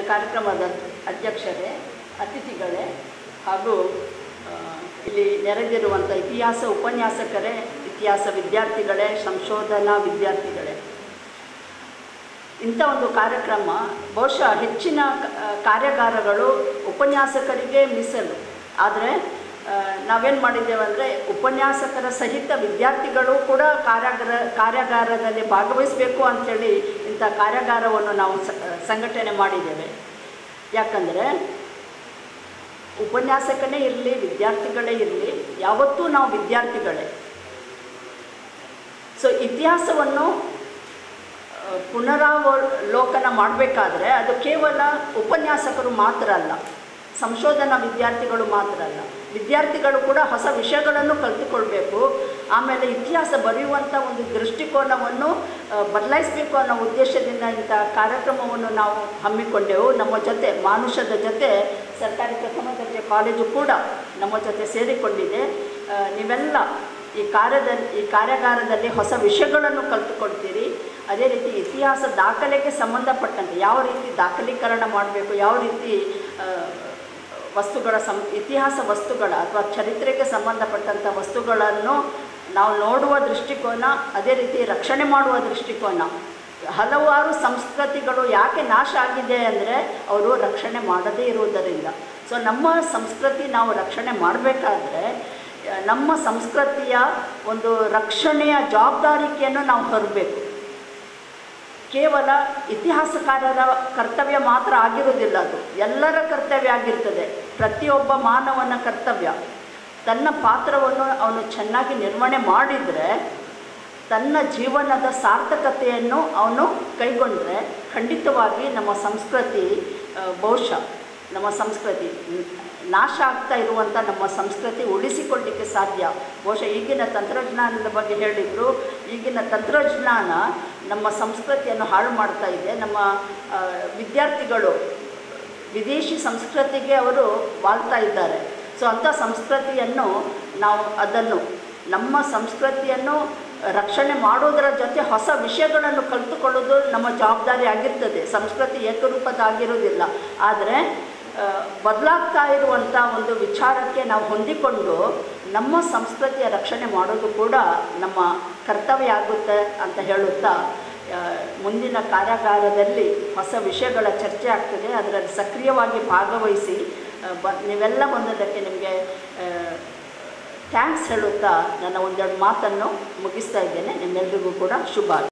ಕಾರ್ಯಕ್ರಮದ ಅಧ್ಯಕ್ಷರೇ ಅತಿಥಿಗಳೇ ಹಾಗೂ ಆ, ಇಲ್ಲಿ ನೆರೆದಿರುವಂಥ ಇತಿಹಾಸ ಉಪನ್ಯಾಸಕರೇ ಇತಿಹಾಸ ವಿದ್ಯಾರ್ಥಿಗಳೇ ಸಂಶೋಧನಾ ವಿದ್ಯಾರ್ಥಿಗಳೇ ಇಂಥ ಒಂದು ಕಾರ್ಯಕ್ರಮ ಬಹುಶಃ ಹೆಚ್ಚಿನ ಕ- ಕಾರ್ಯಾಗಾರಗಳು ಉಪನ್ಯಾಸಕರಿಗೆ ಮೀಸಲು ಆದರೆ ನಾವೇನು ಮಾಡಿದ್ದೇವೆ ಅಂದರೆ ಉಪನ್ಯಾಸಕರ ಸಹಿತ ವಿದ್ಯಾರ್ಥಿಗಳು ಕೂಡ ಕಾರ್ಯಾಗಾರ ಕಾರ್ಯಾಗಾರದಲ್ಲಿ ಭಾಗವಹಿಸಬೇಕು ಅಂಥೇಳಿ ಇಂಥ ಕಾರ್ಯಾಗಾರವನ್ನು ನಾವು ಸ- ಸಂಘಟನೆ ಮಾಡಿದ್ದೇವೆ ಯಾಕಂದರೆ ಉಪನ್ಯಾಸಕನೇ ಇರಲಿ ವಿದ್ಯಾರ್ಥಿಗಳೇ ಇರಲಿ ಯಾವತ್ತೂ ನಾವು ವಿದ್ಯಾರ್ಥಿಗಳೇ ಸೊ ಇತಿಹಾಸವನ್ನು ಆ, ಪುನರಾವಲೋಕನ ಮಾಡಬೇಕಾದ್ರೆ ಅದು ಕೇವಲ ಉಪನ್ಯಾಸಕರು ಮಾತ್ರ ಅಲ್ಲ ಸಂಶೋಧನಾ ವಿದ್ಯಾರ್ಥಿಗಳು ಮಾತ್ರ ಅಲ್ಲ ವಿದ್ಯಾರ್ಥಿಗಳು ಕೂಡ ಹೊಸ ವಿಷಯಗಳನ್ನು ಕಲಿತುಕೊಳ್ಬೇಕು ಆಮೇಲೆ ಇತಿಹಾಸ ಬರೆಯುವಂಥ ಒಂದು ದೃಷ್ಟಿಕೋನವನ್ನು ಬದಲಾಯಿಸಬೇಕು ಅನ್ನೋ ಉದ್ದೇಶದಿಂದ ಇಂಥ ಕಾರ್ಯಕ್ರಮವನ್ನು ನಾವು ಹಮ್ಮಿಕೊಂಡೆವು ನಮ್ಮ ಜೊತೆ ಮಾನುಷದ ಜೊತೆ ಸರ್ಕಾರಿ ಪ್ರಥಮ ದರ್ಜೆ ಕಾಲೇಜು ಕೂಡ ನಮ್ಮ ಜೊತೆ ಸೇರಿಕೊಂಡಿದೆ ಆ, ನೀವೆಲ್ಲ ಈ ಕಾರ್ಯದಲ್ಲಿ ಈ ಕಾರ್ಯಾಗಾರದಲ್ಲಿ ಹೊಸ ವಿಷಯಗಳನ್ನು ಕಲಿತುಕೊಳ್ತೀರಿ ಅದೇ ರೀತಿ ಇತಿಹಾಸ ದಾಖಲೆಗೆ ಸಂಬಂಧಪಟ್ಟಂತೆ ಯಾವ ರೀತಿ ದಾಖಲೀಕರಣ ಮಾಡಬೇಕು ಯಾವ ರೀತಿ ಆ, ವಸ್ತುಗಳ ಸಂ ಇತಿಹಾಸ ವಸ್ತುಗಳ ಅಥವಾ ಚರಿತ್ರೆಗೆ ಸಂಬಂಧಪಟ್ಟಂಥ ವಸ್ತುಗಳನ್ನು ನಾವು ನೋಡುವ ದೃಷ್ಟಿಕೋನ ಅದೇ ರೀತಿ ರಕ್ಷಣೆ ಮಾಡುವ ದೃಷ್ಟಿಕೋನ ಹಲವಾರು ಸಂಸ್ಕೃತಿಗಳು ಯಾಕೆ ನಾಶ ಆಗಿದೆ ಅಂದರೆ ಅವರು ರಕ್ಷಣೆ ಮಾಡದೇ ಇರುವುದರಿಂದ ಸೊ ನಮ್ಮ ಸಂಸ್ಕೃತಿ ನಾವು ರಕ್ಷಣೆ ಮಾಡಬೇಕಾದ್ರೆ ನಮ್ಮ ಸಂಸ್ಕೃತಿಯ ಒಂದು ರಕ್ಷಣೆಯ ಜವಾಬ್ದಾರಿಕೆಯನ್ನು ನಾವು ಹೊರಬೇಕು ಕೇವಲ ಇತಿಹಾಸಕಾರರ ಕರ್ತವ್ಯ ಮಾತ್ರ ಆಗಿರುವುದಿಲ್ಲ ಅದು ಎಲ್ಲರ ಕರ್ತವ್ಯ ಆಗಿರ್ತದೆ ಪ್ರತಿಯೊಬ್ಬ ಮಾನವನ ಕರ್ತವ್ಯ ತನ್ನ ಪಾತ್ರವನ್ನು ಅವನು ಚೆನ್ನಾಗಿ ನಿರ್ವಹಣೆ ಮಾಡಿದರೆ ತನ್ನ ಜೀವನದ ಸಾರ್ಥಕತೆಯನ್ನು ಅವನು ಕೈಗೊಂಡ್ರೆ ಖಂಡಿತವಾಗಿ ನಮ್ಮ ಸಂಸ್ಕೃತಿ ಆ, ಬಹುಶಃ ನಮ್ಮ ಸಂಸ್ಕೃತಿ ನ್- ನಾಶ ಆಗ್ತಾ ಇರುವಂಥ ನಮ್ಮ ಸಂಸ್ಕೃತಿ ಉಳಿಸಿಕೊಳ್ಳಿಕ್ಕೆ ಸಾಧ್ಯ ಬಹುಶಃ ಈಗಿನ ತಂತ್ರಜ್ಞಾನದ ಬಗ್ಗೆ ಹೇಳಿದರು ಈಗಿನ ತಂತ್ರಜ್ಞಾನ ನಮ್ಮ ಸಂಸ್ಕೃತಿಯನ್ನು ಹಾಳು ಮಾಡ್ತಾ ಇದೆ ನಮ್ಮ ಆ, ವಿದ್ಯಾರ್ಥಿಗಳು ವಿದೇಶಿ ಸಂಸ್ಕೃತಿಗೆ ಅವರು ವಾಳ್ತಾ ಇದ್ದಾರೆ ಸೊ ಅಂಥ ಸಂಸ್ಕೃತಿಯನ್ನು ನಾವು ಅದನ್ನು ನಮ್ಮ ಸಂಸ್ಕೃತಿಯನ್ನು ರಕ್ಷಣೆ ಮಾಡೋದರ ಜೊತೆ ಹೊಸ ವಿಷಯಗಳನ್ನು ಕಲಿತುಕೊಳ್ಳೋದು ನಮ್ಮ ಜವಾಬ್ದಾರಿ ಆಗಿರ್ತದೆ ಸಂಸ್ಕೃತಿ ಏಕರೂಪದ ಆಗಿರೋದಿಲ್ಲ ಆದರೆ ಬದಲಾಗ್ತಾ ಇರುವಂಥ ಒಂದು ವಿಚಾರಕ್ಕೆ ನಾವು ಹೊಂದಿಕೊಂಡು ನಮ್ಮ ಸಂಸ್ಕೃತಿಯ ರಕ್ಷಣೆ ಮಾಡೋದು ಕೂಡ ನಮ್ಮ ಕರ್ತವ್ಯ ಆಗುತ್ತೆ ಅಂತ ಹೇಳುತ್ತಾ ಆ, ಮುಂದಿನ ಕಾರ್ಯಾಗಾರದಲ್ಲಿ ಹೊಸ ವಿಷಯಗಳ ಚರ್ಚೆ ಆಗ್ತದೆ ಅದರಲ್ಲಿ ಸಕ್ರಿಯವಾಗಿ ಭಾಗವಹಿಸಿ ಆ, ಬ ನೀವೆಲ್ಲ ಬಂದದಕ್ಕೆ ನಿಮಗೆ ಥ್ಯಾಂಕ್ಸ್ ಹೇಳುತ್ತಾ ನನ್ನ ಒಂದೆರಡು ಮಾತನ್ನು ಮುಗಿಸ್ತಾ ಇದ್ದೇನೆ ನಿಮ್ಮೆಲ್ಲರಿಗೂ ಕೂಡ ಶುಭ